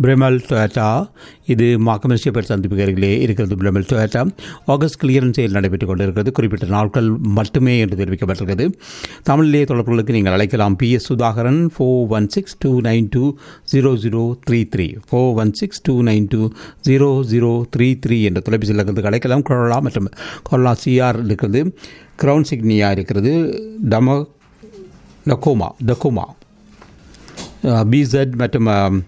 பிரமல் Toyota இது மாக்கமல் shaper சந்திப்பு அருகிலே இருக்கிறது பிரமல் டொயாட்டா ஆகஸ்ட் கிளியரன்ஸ் சேல் நடைபெற்றுக் கொண்டிருக்கிறது குறிப்பிட்ட நாட்கள் மட்டுமே என்று தெரிவிக்கப்பட்டிருக்கிறது தமிழிலே தொடர்புகளுக்கு நீங்கள் அழைக்கலாம் P S Sudhakaran four one six two nine two zero zero three three four one six two nine two zero zero three three என்ற தொலைபேசி இலக்கத்துக்கு அழைக்கலாம் கொரோலா மற்றும் கொரோலா சிஆர் இருக்கிறது கிரவுன் சிக்னியா இருக்கிறது டம டக்கோமா டக்கோமா பிசட் மற்றும்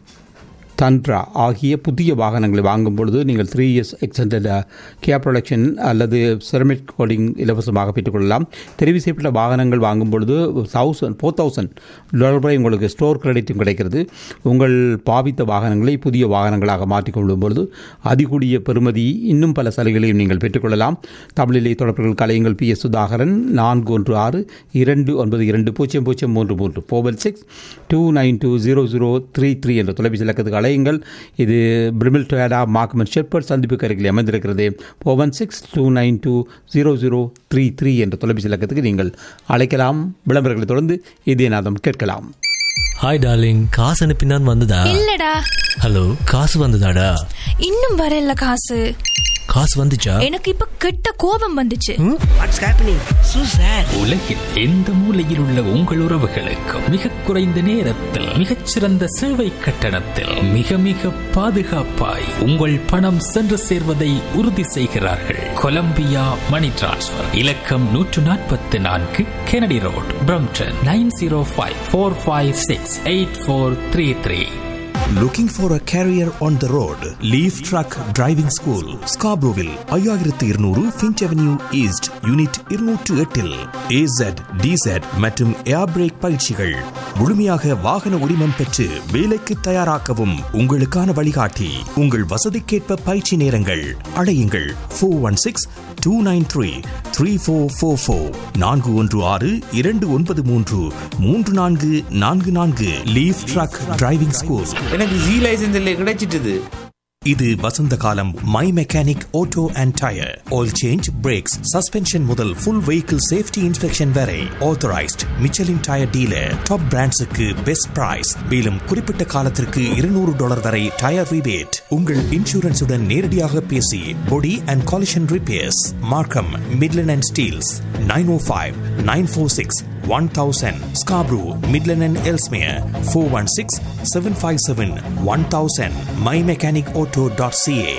தன்ட்ரா ஆகிய புதிய வாகனங்களை வாங்கும் பொழுது நீங்கள் three years extended care protection அல்லது செரமிக் கோடிங் இலவசமாக பெற்றுக்கொள்ளலாம் தெரிவு செய்யப்பட்ட வாகனங்கள் வாங்கும் பொழுது தௌசண்ட் ஃபோர் தௌசண்ட் டாலர் வரை உங்களுக்கு ஸ்டோர் கிரெடிட்டும் கிடைக்கிறது உங்கள் பாவித்த வாகனங்களை புதிய வாகனங்களாக மாற்றிக்கொள்ளும் பொழுது அதிகூடிய பெறுமதி இன்னும் பல சலுகைகளையும் நீங்கள் பெற்றுக்கொள்ளலாம் தமிழிலே தொடர்புகள் கலையுங்கள் பி எஸ் சுதாகரன் நான்கு ஒன்று ஆறு இரண்டு ஒன்பது இரண்டு பூஜ்ஜியம் பூஜ்ஜியம் மூன்று மூன்று four six two nine two zero zero three three என்ற தொலைபேசி இலக்கத்துக்கு அலையுங்கள் இது பிரிமில் டொயாடா மார்க்மன் ஷெப்பர்ட் சந்திப்புக்கு அருகில் அமைந்திருக்கிறது four one six two nine two zero zero three three என்ற தொலைபேசி இலக்கத்துக்கு நீங்கள் அழைக்கலாம் விளம்பரங்களை தொடர்ந்து இதே நாதம் கேட்கலாம் ஹாய் டார்லிங் காசு அனுப்பினான் வந்ததா இல்லடா ஹலோ காசு வந்ததாடா இன்னும் வரல காசு காசு வந்துச்சா எனக்கு இப்ப கெட்ட கோபம் வந்துச்சு வாட்ஸ் ஹேப்பனிங் சூ சார் உலகில் எந்த மூலையில் உள்ள உங்கள் உறவுகளுக்கு மிக குறைந்த நேரத்தில் மிகச்சிறந்த சேவை கட்டணத்தில் மிக மிக பாதுகாப்பாய் உங்கள் பணம் சென்று சேர்வதை உறுதி செய்கிறார்கள் கொலம்பியா மணி டிரான்ஸ்ஃபர் இலக்கம் நூற்று நாற்பத்தி நான்கு Kennedy road Brampton nine zero five four five six eight four three three Looking for a career on the road? Leaf Truck Driving School, Scarboroughville, ஐயாயிரத்து இருநூறு ஃபின்ச் அவென்யூ ஈஸ்ட் யூனிட் இருநூற்று எட்டில் ஏசட் டிசட் மற்றும் ஏர் break பயிற்சிகள் முழுமையாக வாகன உரிமம் பெற்று வேலைக்கு தயாராக்கவும் உங்களுக்கான வழிகாட்டி உங்கள் வசதிக்கேற்ப பயிற்சி நேரங்கள் அழையுங்கள் four one six two nine three three four four four நான்கு ஒன்று ஆறு இரண்டு ஒன்பது மூன்று மூன்று நான்கு நான்கு நான்கு லீஃப் ட்ரக் டிரைவிங் ஸ்கூல் எனக்கு ஜி லைசன்ஸ் இல்லை கிடைச்சிட்டுது இது வசந்த காலம் my mechanic auto and tyre oil change brakes suspension முதல் ஃபுல் வெஹிக்கிள் சேஃப்டி இன்ஸ்பெக்ஷன் வரை authorised Michelin tyre dealer top பிராண்ட்ஸுக்கு பெஸ்ட் பிரைஸ் மேலும் குறிப்பிட்ட காலத்திற்கு இருநூறு டாலர் வரை டயர் ரிபேட் உங்கள் இன்சூரன்ஸுடன் நேரடியாக பேசி body and collision repairs Markham Midland and Steeles nine O five nine four six one thousand Scarborough Midland and Ellesmere four one six seven five seven one thousand my mechanic auto dot CA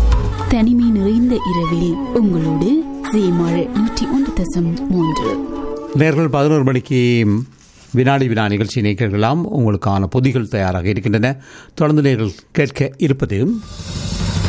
தனிமை நிறைந்த இரவில் உங்களோடு சீமாழ் நூற்றி ஒன்று தசம் மூன்று நேர்கள் பதினோரு மணிக்கு வினாடி வினா நிகழ்ச்சியினை கேட்கலாம் உங்களுக்கான பொதிகள் தயாராக இருக்கின்றன தொடர்ந்து நேர்கள் கேட்க இருப்பது